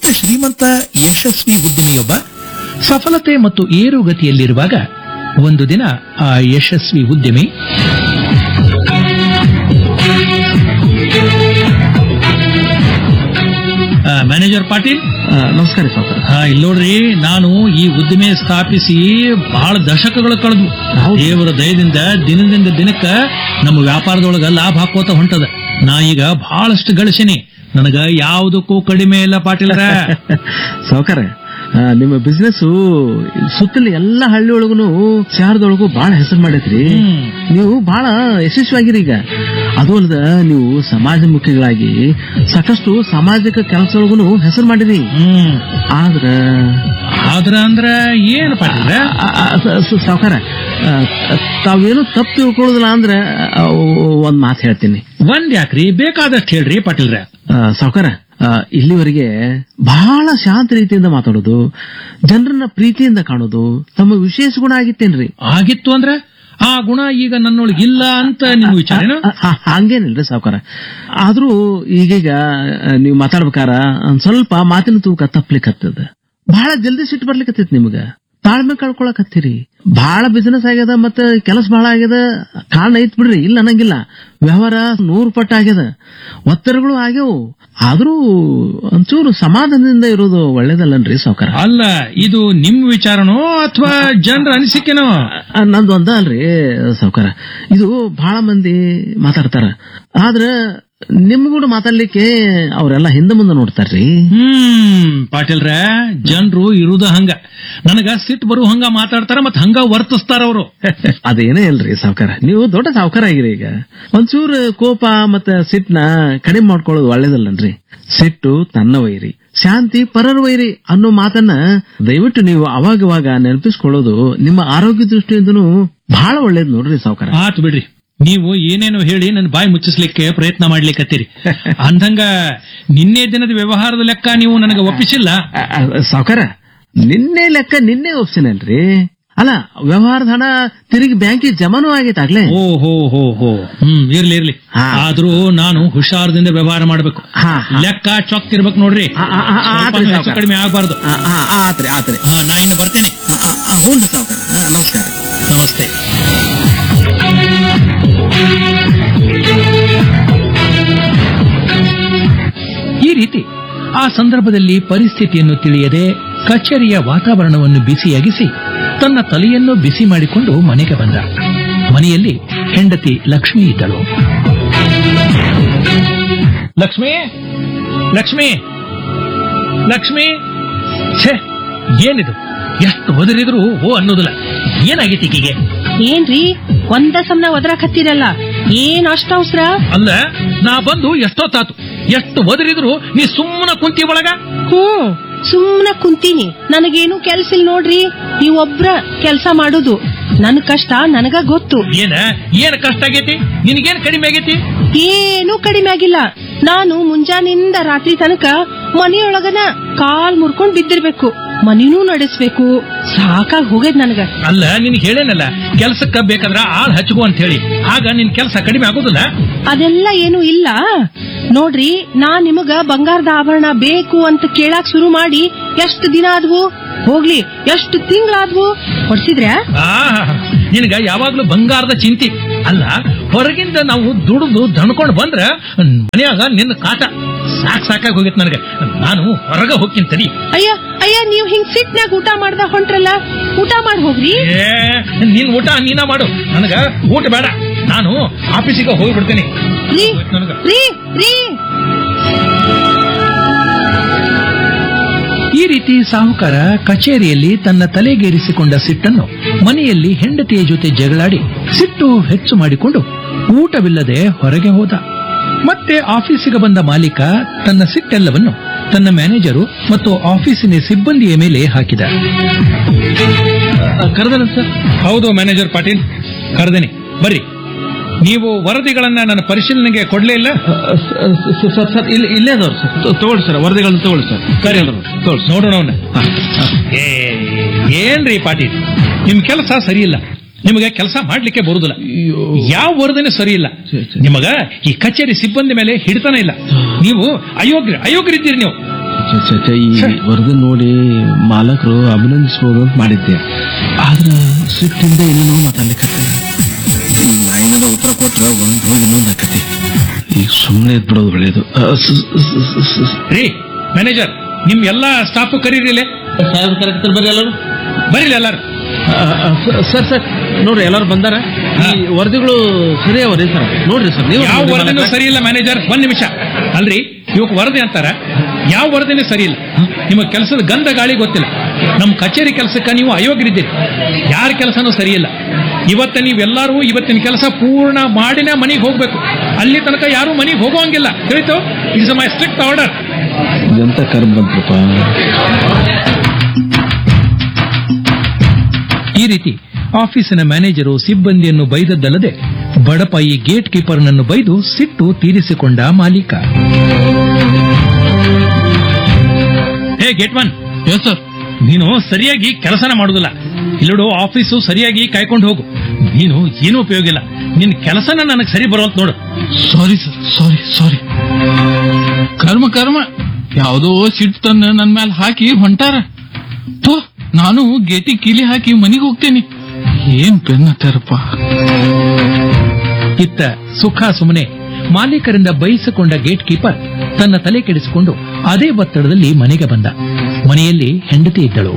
ಶ್ರೀಮಂತ ಯಶಸ್ವಿ ಉದ್ಯಮಿಯೊಬ್ಬ ಸಫಲತೆ ಮತ್ತು ಏರುಗತಿಯಲ್ಲಿರುವಾಗ ಒಂದು ದಿನ ಆ ಯಶಸ್ವಿ ಉದ್ಯಮಿ ಆ, ಮ್ಯಾನೇಜರ್ ಪಾಟೀಲ್ ನಮಸ್ಕಾರ ಸಾವುಕಾರ ಹಾ ಇಲ್ಲಿ ನೋಡ್ರಿ ನಾನು ಈ ಉದ್ದಿಮೆ ಸ್ಥಾಪಿಸಿ ಬಹಳ ದಶಕಗಳು ಕಳೆದ್ವು ಹೌದು. ದೇವರ ದಯದಿಂದ ದಿನದಿಂದ ದಿನಕ್ಕ ನಮ್ಮ ವ್ಯಾಪಾರದೊಳಗ ಲಾಭ ಹಾಕೋತ ಹೊಂಟದ ನಾ ಈಗ ಬಹಳಷ್ಟು ಗಳಿಸಿನಿ ನನಗ ಯಾವುದಕ್ಕೂ ಕಡಿಮೆ ಇಲ್ಲ ಪಾಟೀಲ್ರ ಸಾವುಕಾರ ನಿಮ್ಮ ಬಿಸ್ನೆಸ್ ಸುತ್ತಲ ಎಲ್ಲಾ ಹಳ್ಳಿ ಒಳಗುನು ಶಹರದೊಳಗು ಬಹಳ ಹೆಸರು ಮಾಡೈತ್ರಿ ಹ್ಮ್. ನೀವು ಬಹಳ ಯಶಸ್ವಿಯಾಗಿರಿ ಈಗ ಅದು ಅಲ್ಲದ ನೀವು ಸಮಾಜಮುಖಿಗಳಾಗಿ ಸಾಕಷ್ಟು ಸಾಮಾಜಿಕ ಕೆಲಸದೊಳಗುನು ಹೆಸರು ಮಾಡಿರಿ ಹ್ಮ್ ಆದ್ರ ಆದ್ರ ಅಂದ್ರ ಏನು ಪಾಟೀಲ್ರ ಸಾವುಕಾರ ತಾವೇನು ತಪ್ಪು ತಿಳ್ಕೊಳ್ಳೋದಿಲ್ಲ ಅಂದ್ರೆ ಆ, ಒಂದ್ ಮಾತು ಹೇಳ್ತೀನಿ ಒಂದ್ ಯಾಕ್ರಿ ಬೇಕಾದಷ್ಟು ಹೇಳ್ರಿ ಪಾಟೀಲ್ರ ಸಾವುಕಾರ ಇಲ್ಲಿವರೆಗೆ ಬಹಳ ಶಾಂತ ರೀತಿಯಿಂದ ಮಾತಾಡೋದು ಜನರನ್ನ ಪ್ರೀತಿಯಿಂದ ಕಾಣೋದು ತಮ್ಮ ವಿಶೇಷ ಗುಣ ಆಗಿತ್ತೇನ್ರಿ ಆಗಿತ್ತು ಅಂದ್ರ ಆ ಗುಣ ಈಗ ನನ್ನೊಳಗಿಲ್ಲ ಅಂತ ನಿಮ್ ವಿಚಾರೇನು ಆ, ಆ, ಹಂಗೇನಿಲ್ರಿ ಸಾವುಕಾರ ಆದ್ರೂ ಈಗೀಗ ಆ, ನೀವು ಮಾತಾಡ್ಬೇಕಾರ ಒಂದ್ ಸ್ವಲ್ಪ ಮಾತಿನ ತೂಕ ತಪ್ಲಿಕ್ಕತ್ತದ ಬಹಳ ಜಲ್ದಿ ಸಿಟ್ಟು ಬರ್ಲಿಕ್ಕತ್ತೈತಿ ನಿಮ್ಗ ತಾಳ್ಮೆ ಕಳ್ಕೊಳಕತ್ತೀರಿ ಬಹಳ ಬಿಸಿನೆಸ್ ಆಗ್ಯದ ಮತ್ತ ಕೆಲಸ ಬಹಳ ಆಗ್ಯದ ಕಾರಣ ಐತ್ ಬಿಡ್ರಿ ಇಲ್ಲ ಅನ್ನಂಗಿಲ್ಲ ವ್ಯವಹಾರ ನೂರು ಪಟ್ಟ ಆಗ್ಯದ ಒತ್ತಡಗಳು ಆಗ್ಯವು ಆದ್ರೂ ಒಂಚೂರು ಸಮಾಧಾನದಿಂದ ಇರೋದು ಒಳ್ಳೇದಲ್ಲನ್ರಿ ಸಾವುಕಾರ ಅಲ್ಲ ಇದು ನಿಮ್ ವಿಚಾರನೋ ಅಥವಾ ಜನರ ಅನಿಸಿಕೆನೋ ಆ, ನಂದು ಒಂದ ಅಲ್ರಿ ಸಾವುಕಾರ ಇದು ಬಹಳ ಮಂದಿ ಮಾತಾಡ್ತಾರ ಆದ್ರ ನಿಮ್ಗೂಡ ಮಾತಾಡ್ಲಿಕ್ಕೆ ಅವರೆಲ್ಲ ಹಿಂದೆ ಮುಂದೆ ನೋಡ್ತಾರ್ರಿ ಹ್ಮ್ ಪಾಟೀಲ್ರ ಜನರು ಇರುದ ಹಂಗ ನನಗ ಸಿಟ್ಟು ಬರು ಹಂಗ ಮಾತಾಡ್ತಾರ ಮತ್ ಹಂಗ ವರ್ತಿಸ್ತಾರ ಅವರು ಅದೇನೇ ಇಲ್ರಿ ಸಾವುಕಾರ ನೀವು ದೊಡ್ಡ ಸಾವುಕಾರ ಆಗಿರಿ ಈಗ ಒಂಚೂರು ಕೋಪ ಮತ್ತ ಸಿಟ್ನ ಕಡಿಮೆ ಮಾಡ್ಕೊಳ್ಳೋದು ಒಳ್ಳೇದಲ್ಲನ್ರಿ ಸಿಟ್ಟು ತನ್ನ ವೈರಿ ಶಾಂತಿ ಪರರ ವೈರಿ ಅನ್ನೋ ಮಾತನ್ನ ದಯವಿಟ್ಟು ನೀವು ಅವಾಗವಾಗ ನೆನಪಿಸ್ಕೊಳ್ಳೋದು ನಿಮ್ಮ ಆರೋಗ್ಯ ದೃಷ್ಟಿಯಿಂದನೂ ಬಹಳ ಒಳ್ಳೇದು ನೋಡ್ರಿ ಸಾವುಕಾರ ಆತ್ ಬಿಡ್ರಿ ನೀವು ಏನೇನೋ ಹೇಳಿ ನನ್ನ ಬಾಯಿ ಮುಚ್ಚಿಸ್ಲಿಕ್ಕೆ ಪ್ರಯತ್ನ ಮಾಡ್ಲಿಕ್ಕತ್ತೀರಿ ಅಂದಂಗ ನಿನ್ನೆ ದಿನದ ವ್ಯವಹಾರದ ಲೆಕ್ಕ ನೀವು ನನಗೆ ಒಪ್ಪಿಸಿಲ್ಲ ಸಾವುಕಾರ ನಿನ್ನೆ ಲೆಕ್ಕ ನಿನ್ನೆ ಒಪ್ಸಿನಲ್ರಿ ಅಲ್ಲ ವ್ಯವಹಾರದ ಹಣ ತಿರುಗಿ ಬ್ಯಾಂಕಿಗೆ ಜಮಾನು ಆಗೈತೆ ಆಗ್ಲೇ ಓ ಹೋ ಹೋ ಹೋ ಹ್ಮ್ ಇರ್ಲಿ ಇರ್ಲಿ ಹಾ. ಆದ್ರೂ ನಾನು ಹುಷಾರದಿಂದ ವ್ಯವಹಾರ ಮಾಡ್ಬೇಕು ಹಾ, ಹಾ. ಲೆಕ್ಕ ಚೊಕ್ ಇರ್ಬೇಕು ನೋಡ್ರಿ ಆ, ಆ, ಆ, ಆ, ಆತ್ರಿ ಸ್ವಲ್ಪನೂ ಹೆಚ್ಚು ಸಾವ್ಕಾರ. ಕಡಿಮೆ ಆಗಬಾರ್ದು ಆ, ಆ, ಆ, ಆತ್ರಿ ಆತ್ರಿ ನಾ ಇನ್ನು ಬರ್ತೇನೆ ಹ್ಞೂ ಸಾವುಕಾರ ನಮಸ್ಕಾರ ನಮಸ್ತೆ ಈ ರೀತಿ ಆ ಸಂದರ್ಭದಲ್ಲಿ ಪರಿಸ್ಥಿತಿಯನ್ನು ತಿಳಿಯದೆ ಕಚೇರಿಯ ವಾತಾವರಣವನ್ನು ಬಿಸಿಯಾಗಿಸಿ ತನ್ನ ತಲೆಯನ್ನು ಬಿಸಿ ಮಾಡಿಕೊಂಡು ಮನೆಗೆ ಬಂದ ಮನೆಯಲ್ಲಿ ಹೆಂಡತಿ ಲಕ್ಷ್ಮಿ ಇದ್ದಳು ಲಕ್ಷ್ಮಿ ಲಕ್ಷ್ಮಿ ಲಕ್ಷ್ಮಿ ಛೇ ಏನಿದು ಎಷ್ಟು ಒದರಿದ್ರು ಓ ಅನ್ನೋದಿಲ್ಲ ಏನಾಗೈತಿ ಈಕೆಗೆ ಏನ್ರಿ ಒಂದ ಸಮನ ಒದರಾಕತ್ತೀರಲ್ಲ ಏನ್ ಅಷ್ಟ ಅವಸರ ಅಲ್ಲ ನಾ ಬಂದು ಎಷ್ಟೊತ್ತಾತು ಎಷ್ಟು ಒದರಿದ್ರು ನೀ ಸುಮ್ಮನ ಕುಂತಿ ಒಳಗ ಹ್ಮ್ ಸುಮ್ನ ಕುಂತೀನಿ ನನಗೇನು ಕೆಲ್ಸ ಇಲ್ಲ ನೋಡ್ರಿ ನೀವ್ ಒಬ್ರ ಕೆಲ್ಸ ಮಾಡುದು ನನ್ ಕಷ್ಟ ನನಗ ಗೊತ್ತು ಏನ ಏನ್ ಕಷ್ಟ ಆಗೈತಿ ನಿನಗೇನ್ ಕಡಿಮೆ ಆಗೈತಿ ಏನೂ ಕಡಿಮೆ ಆಗಿಲ್ಲ ನಾನು ಮುಂಜಾನಿಂದ ರಾತ್ರಿ ತನಕ ಮನೆಯೊಳಗನ ಕಾಲ್ ಮುರ್ಕೊಂಡ್ ಬಿದ್ದಿರ್ಬೇಕು ಮನಿನೂ ನಡೆಸ್ಬೇಕು ಸಾಕಾಗ್ ಹೋಗೈತ್ ನನಗ ಅಲ್ಲ ನಿನಗೆ ಹೇಳೇನಲ್ಲ ಕೆಲ್ಸಕ್ಕ ಬೇಕಾದ್ರ ಆಳ್ ಹಚ್ಕೋ ಅಂತ ಹೇಳಿ ಆಗ ನಿನ್ ಕೆಲಸ ಕಡಿಮೆ ಆಗೋದಿಲ್ಲ ಅದೆಲ್ಲ ಏನು ಇಲ್ಲ ನೋಡ್ರಿ ನಾ ನಿಮಗ ಬಂಗಾರದ ಆಭರಣ ಬೇಕು ಅಂತ ಕೇಳಾಕ್ ಶುರು ಮಾಡಿ ಎಷ್ಟು ದಿನ ಆದ್ವು ಹೋಗ್ಲಿ ಎಷ್ಟು ತಿಂಗಳಾದ್ವು ಹೊಡ್ಸಿದ್ರ ಆ ನಿನಗ ಯಾವಾಗ್ಲೂ ಬಂಗಾರದ ಚಿಂತಿ ಅಲ್ಲ ಹೊರಗಿಂದ ನಾವು ದುಡಿದು ದಣ್ಕೊಂಡ್ ಬಂದ್ರ ಮನ್ಯಾಗ ನಿನ್ನ ಕಾಟ ಸಾಕ್ ಸಾಕಾಗಿ ಹೋಗಿತ್ ನನಗೆ ನಾನು ಹೊರಗ ಹೋಗ್ತೀನಿ ತಡಿ ಅಯ್ಯ ಅಯ್ಯ ನೀವ್ ಹಿಂಗ್ ಸಿಟ್ನ್ಯಾಗ ಊಟ ಮಾಡ್ದ ಹೊಂಟ್ರಲ್ಲ ಊಟ ಮಾಡ್ ಹೋಗ್ರಿ ಏ ನಿನ್ ಊಟ ನೀನ ಮಾಡು ನನಗ ಊಟ ಬೇಡ ನಾನು ಆಫೀಸಿಗೆ ಹೋಗ್ಬಿಡ್ತೇನೆ ರೀ ನನಗ ರೀ ರೀ ಈ ರೀತಿ ಸಾಹುಕಾರ ಕಚೇರಿಯಲ್ಲಿ ತನ್ನ ತಲೆಗೇರಿಸಿಕೊಂಡ ಸಿಟ್ಟನ್ನು ಮನೆಯಲ್ಲಿ ಹೆಂಡತಿಯ ಜೊತೆ ಜಗಳಾಡಿ ಸಿಟ್ಟು ಹೆಚ್ಚು ಮಾಡಿಕೊಂಡು ಊಟವಿಲ್ಲದೆ ಹೊರಗೆ ಹೋದ ಮತ್ತೆ ಆಫೀಸಿಗೆ ಬಂದ ಮಾಲೀಕ ತನ್ನ ಸಿಟ್ಟೆಲ್ಲವನ್ನು ತನ್ನ ಮ್ಯಾನೇಜರು ಮತ್ತು ಆಫೀಸಿನ ಸಿಬ್ಬಂದಿಯ ಮೇಲೆ ಹಾಕಿದ ಕರೆದನ ಸರ್ ಹೌದು ಮ್ಯಾನೇಜರ್ ಪಾಟೀಲ್ ಕರೆದೇನೆ ಬರ್ರಿ ನೀವು ವರದಿಗಳನ್ನ ನನ್ನ ಪರಿಶೀಲನೆಗೆ ಕೊಡ್ಲೇ ಇಲ್ಲ ಸರ್ ಸರ್ ಇಲ್ಲಿ ಇಲ್ಲೇ ಅದಾವ್ರಿ ಸರ್ ತಗೊಳ್ಳಿ ಸರ್ ವರದಿಗಳನ್ನ ತಗೊಳ್ಳಿ ಸರ್ ಸರಿ ತಗೊಳ್ಳಿ ನೋಡೋಣ ಅವನ್ನ ಏ ಏನ್ರಿ ಪಾಟೀಲ್ ನಿಮ್ ಕೆಲಸ ಸರಿ ಇಲ್ಲ ನಿಮಗೆ ಕೆಲಸ ಮಾಡ್ಲಿಕ್ಕೆ ಬರುದಿಲ್ಲ ಯಾವ ವರದಿನೇ ಸರಿ ಇಲ್ಲ ಸರಿ, ಸರಿ. ನಿಮಗ ಈ ಕಚೇರಿ ಸಿಬ್ಬಂದಿ ಮೇಲೆ ಹಿಡಿತಾನೆ ಇಲ್ಲ ನೀವು ಅಯೋಗ್ಯ ಅಯೋಗ್ಯರಿದ್ದೀರಿ ನೀವು ಛೆ, ಛೆ, ಛೆ, ಈ ವರದಿ ನೋಡಿ ಮಾಲಕರು ಅಭಿನಂದಿಸಬಹುದು ಅಂತ ಮಾಡಿದ್ದೆ ಆದ್ರ ಸಿಟ್ಟಿಂದ ಏನೇನೋ ಮಾತಾಡ್ಲಿಕ್ಕೆ ನಾ ಏನಾರ ಉತ್ತರ ಕೊಟ್ರ ಒಂದ್ ಹೋಗಿ ಇನ್ನೊಂದ್ ಆಕತಿ ಈಗ ಸುಮ್ಮನೆ ಇದ್ಬಿಡೋದು ಒಳ್ಳೇದು ಆ, ಸ- ಸ- ಸ- ಸ- ರೀ ಮ್ಯಾನೇಜರ್ ನಿಮ್ ಎಲ್ಲಾ ಸ್ಟಾಫ್ ಕರೀರಿಲೆ ಸಾಹೇಬ್ರು ಕರೆಕ್ಟರ್ ಬರ್ರಿ ಎಲ್ಲರೂ ಬರೀಲಿ ಎಲ್ಲಾರು ಆ, ಆ, ಸ- ಸರ್ ಸರ್ ನೋಡ್ರಿ ಎಲ್ಲರೂ ಬಂದಾರ ಈ ವರದಿಗಳು ಸರಿ ಅವರಿ ಸರ್ ನೋಡ್ರಿ ಸರ್ ನೀವು ಯಾವ ವರದಿನೂ ಸರಿ ಇಲ್ಲ ಮ್ಯಾನೇಜರ್ ಒಂದ್ ನಿಮಿಷ ಅಲ್ರಿ ಇವಕ್ ವರದಿ ಅಂತಾರ ಯಾವ ವರದಿನೂ ಸರಿ ಇಲ್ಲ ನಿಮ್ಮ ಕೆಲಸದ ಗಂಧ ಗಾಳಿ ಗೊತ್ತಿಲ್ಲ ನಮ್ಮ ಕಚೇರಿ ಕೆಲಸಕ್ಕೆ ನೀವು ಅಯೋಗ್ಯರಿದ್ದೀರಿ ಯಾರ ಕೆಲಸನೂ ಸರಿ ಇಲ್ಲ ಇವತ್ತ ನೀವೆಲ್ಲರೂ ಇವತ್ತಿನ ಕೆಲಸ ಪೂರ್ಣ ಮಾಡಿನೇ ಮನೆಗೆ ಹೋಗ್ಬೇಕು ಅಲ್ಲಿ ತನಕ ಯಾರು ಮನೆಗೆ ಹೋಗೋಂಗಿಲ್ಲ ತಿಳಿತು ಇಟ್ಸ್ ಮೈ ಸ್ಟ್ರಿಕ್ಟ್ ಆರ್ಡರ್ ಎಂತ ಕರ್ಮ ಬಂತ್ರಪ್ಪ ಈ ರೀತಿ ಆಫೀಸಿನ ಮ್ಯಾನೇಜರು ಸಿಬ್ಬಂದಿಯನ್ನು ಬೈದದ್ದಲ್ಲದೆ ಬಡಪಾಯಿ ಗೇಟ್ ಕೀಪರ್ನನ್ನು ಬೈದು ಸಿಟ್ಟು ತೀರಿಸಿಕೊಂಡ ಮಾಲೀಕ ಹೇ ಗೇಟ್ ಒನ್ ಎಸ್ ಸರ್ ನೀನು ಸರಿಯಾಗಿ ಕೆಲಸನ ಮಾಡುದಿಲ್ಲ ಇಲ್ಲೋಡು ಆಫೀಸು ಸರಿಯಾಗಿ ಕಾಯ್ಕೊಂಡು ಹೋಗು ನೀನು ಏನೂ ಉಪಯೋಗ ಇಲ್ಲ ನಿನ್ ಕೆಲಸನ ನನಗೆ ಸರಿ ಬರೋಂತ ನೋಡು ಸಾರಿ ಸರ್ ಸಾರಿ ಸಾರಿ ಕರ್ಮ ಕರ್ಮ ಯಾವುದೋ ಸಿಟ್ಟು ತಂದು ನನ್ ಮೇಲೆ ಹಾಕಿ ಹೊಂಟಾರ ಥೋ ನಾನು ಗೇಟಿ ಕೀಲಿ ಹಾಕಿ ಮನಿಗ್ ಹೋಗ್ತೇನೆ ಏನ್ ಪೆನ್ ಹತ್ತಾರಪ್ಪ ಇತ್ತ ಸುಖ ಸುಮ್ಮನೆ ಮಾಲೀಕರಿಂದ ಬಯಸಿಕೊಂಡ ಗೇಟ್ ಕೀಪರ್ ತನ್ನ ತಲೆ ಕೆಡಿಸಿಕೊಂಡು ಅದೇ ಒತ್ತಡದಲ್ಲಿ ಮನೆಗೆ ಬಂದ ಮನೆಯಲ್ಲಿ ಹೆಂಡತಿ ಇದ್ದಳು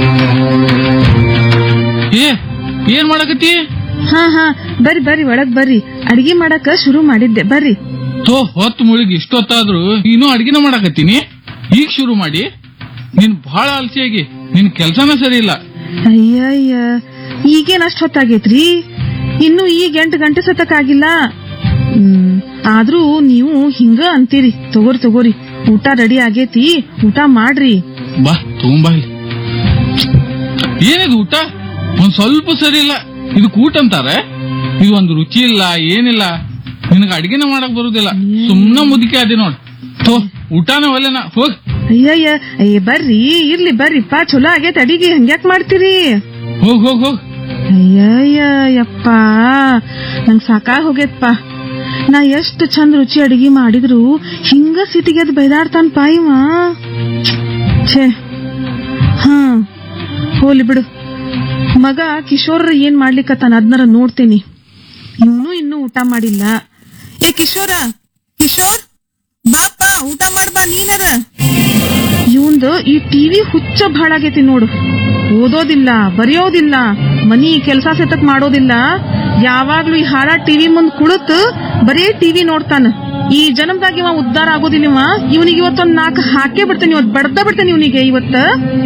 ಏ ಏನ್ ಮಾಡಕತ್ತಿ ಹಾ ಹಾ ಬರ್ರಿ ಬರ್ರಿ ಒಳಗ್ ಬರ್ರಿ ಅಡಿಗೆ ಮಾಡಕ ಶುರು ಮಾಡಿದ್ದೆ ಬರ್ರಿ ಥೋ ಹೊತ್ತು ಮುಳುಗಿ ಇಷ್ಟೊತ್ತಾದ್ರು ಇನ್ನೂ ಅಡ್ಗಿನ ಮಾಡಕತ್ತೀನಿ ಈಗ ಶುರು ಮಾಡಿ ನೀನ್ ಬಹಳ ಅಲಸಿಯಾಗಿ ನಿನ್ ಕೆಲ್ಸನ ಸರಿ ಇಲ್ಲ ಅಯ್ಯಯ್ಯ ಈಗೇನ್ ಅಷ್ಟ್ ಹೊತ್ತಾಗೈತ್ರಿ ಇನ್ನು ಈಗ ಎಂಟು ಗಂಟೆ ಸತಕ್ಕಾಗಿಲ್ಲ ಹ್ಮ್ ಆದ್ರೂ ನೀವು ಹಿಂಗ ಅಂತೀರಿ ತಗೋರಿ ತಗೋರಿ ಊಟ ರೆಡಿ ಆಗೇತಿ ಊಟ ಮಾಡ್ರಿ ಬಾ ತುಂಬಾ ಇಲ್ಲಿ ಏನಿದು ಊಟ ಒಂದ್ ಸ್ವಲ್ಪ ಸರಿ ಇಲ್ಲ ಇದಕ್ ಊಟ ಅಂತಾರೆ ಇದು ಒಂದು ರುಚಿ ಇಲ್ಲ ಏನಿಲ್ಲ ನಿನಗ ಅಡಿಗೆನ ಮಾಡಕ್ ಬರುದಿಲ್ಲ ಸುಮ್ನ ಮುದುಕಿ ಅದಿ ನೋಡ್ ಥೋ ಊಟನ ಒಲ್ಲೆನ ಹೋಗ್ ಅಯ್ಯಯ್ಯ ಅಯ್ಯ ಬರ್ರಿ ಇರ್ಲಿ ಬರ್ರಿಪ್ಪ ಚಲೋ ಆಗೇತ್ ಅಡಿಗೆ ಹಂಗ್ಯಾಕ್ ಮಾಡ್ತೀರಿ ಹೋಗ್ ಹೋಗ್ ಹೋಗ್ ಅಯ್ಯಯ್ಯ ಯಪ್ಪ ನಂಗ್ ಸಾಕಾಗ್ ಹೋಗೇತ್ಪ ನಾ ಎಷ್ಟು ಚಂದ ರುಚಿ ಅಡಿಗೆ ಮಾಡಿದ್ರು ಹಿಂಗ ಸಿಟಿಗೆದ್ ಬೈದಾಡ್ತಾನಪ್ಪ ಇವ ಛೇ ಹಾ ಹೋಲಿ ಬಿಡು ಮಗ ಕಿಶೋರ್ ಏನ್ ಮಾಡ್ಲಿಕ್ಕತ್ತಾನ ಅದ್ನರ ನೋಡ್ತೇನಿ ಇವನು ಇನ್ನೂ ಊಟ ಮಾಡಿಲ್ಲ ಏ ಕಿಶೋರ ಕಿಶೋರ್ ಬಾಪ್ಪ ಊಟ ಮಾಡ್ಬಾ ನೀನರ ಇವಂದು ಈ ಟಿವಿ ಹುಚ್ಚ ಭಾಳ ಆಗೈತಿ ನೋಡು ಓದೋದಿಲ್ಲ ಬರೆಯೋದಿಲ್ಲ ಮನಿ ಕೆಲಸ ಸೆತಕ್ ಮಾಡೋದಿಲ್ಲ ಯಾವಾಗ್ಲೂ ಈ ಹಾಳ ಟಿವಿ ಮುಂದ್ ಕುಳಿತು ಬರೇ ಟಿವಿ ನೋಡ್ತಾನ ಈ ಜನ್ಮದಾಗ ಇವ ಉದ್ಧಾರ ಆಗೋದಿಲ್ಲ ಇವ ಇವನಿಗೆ ಇವತ್ತೊಂದ್ ನಾಲ್ಕು ಹಾಕೇ ಬಿಡ್ತೇನೆ ಇವತ್ ಬಡ್ದ ಬಿಡ್ತೇನೆ ಇವನಿಗೆ ಇವತ್ತ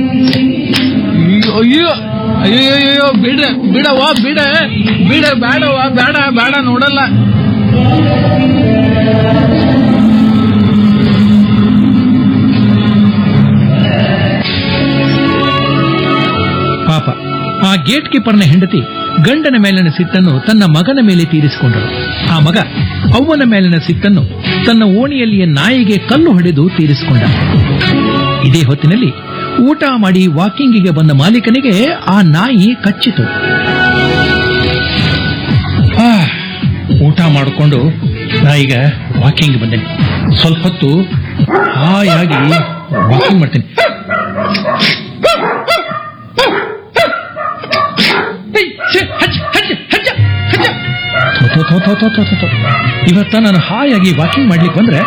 ಅಯ್ಯೋ ಅಯ್ಯೋ ಅಯ್ಯೋ ಬಿಡ ಬಿಡವ್ವ ಬಿಡ ಬಿಡ ಬೇಡವ್ವ ಬೇಡ ಬೇಡ ನೋಡಲ್ಲ ಪಾಪ ಆ ಗೇಟ್ ಕೀಪರ್ನ ಹೆಂಡತಿ ಗಂಡನ ಮೇಲಿನ ಸಿಟ್ಟನ್ನು ತನ್ನ ಮಗನ ಮೇಲೆ ತೀರಿಸಿಕೊಂಡಳು ಆ ಮಗ ಅವ್ವನ ಮೇಲಿನ ಸಿಟ್ಟನ್ನು ತನ್ನ ಓಣಿಯಲ್ಲಿಯ ನಾಯಿಗೆ ಕಲ್ಲು ಹೊಡೆದು ತೀರಿಸಿಕೊಂಡ ಇದೇ ಹೊತ್ತಿನಲ್ಲಿ ಊಟ ಮಾಡಿ ವಾಕಿಂಗಿಗೆ ಬಂದ ಮಾಲೀಕನಿಗೆ ಆ ನಾಯಿ ಕಚ್ಚಿತು ಆ, ಊಟ ಮಾಡಿಕೊಂಡು ನಾ ಈಗ ವಾಕಿಂಗ್ ಬಂದೇನೆ ಸ್ವಲ್ಪ ಹೊತ್ತು ಹಾಯಾಗಿ ವಾಕಿಂಗ್ ಮಾಡ್ತೀನಿ ಏಯ್, ಛೆ, ಹಚ್ಚ, ಹಚ್ಚ, ಹಚ್ಚ, ಹಚ್ಚ. ಥು, ಥು, ಥು, ಥು, ಥು, ಥು, ಥು. ಇವತ್ತ ನಾನು ಹಾಯಾಗಿ ವಾಕಿಂಗ್ ಮಾಡ್ಲಿಕ್ಕೆ ಬಂದ್ರೆ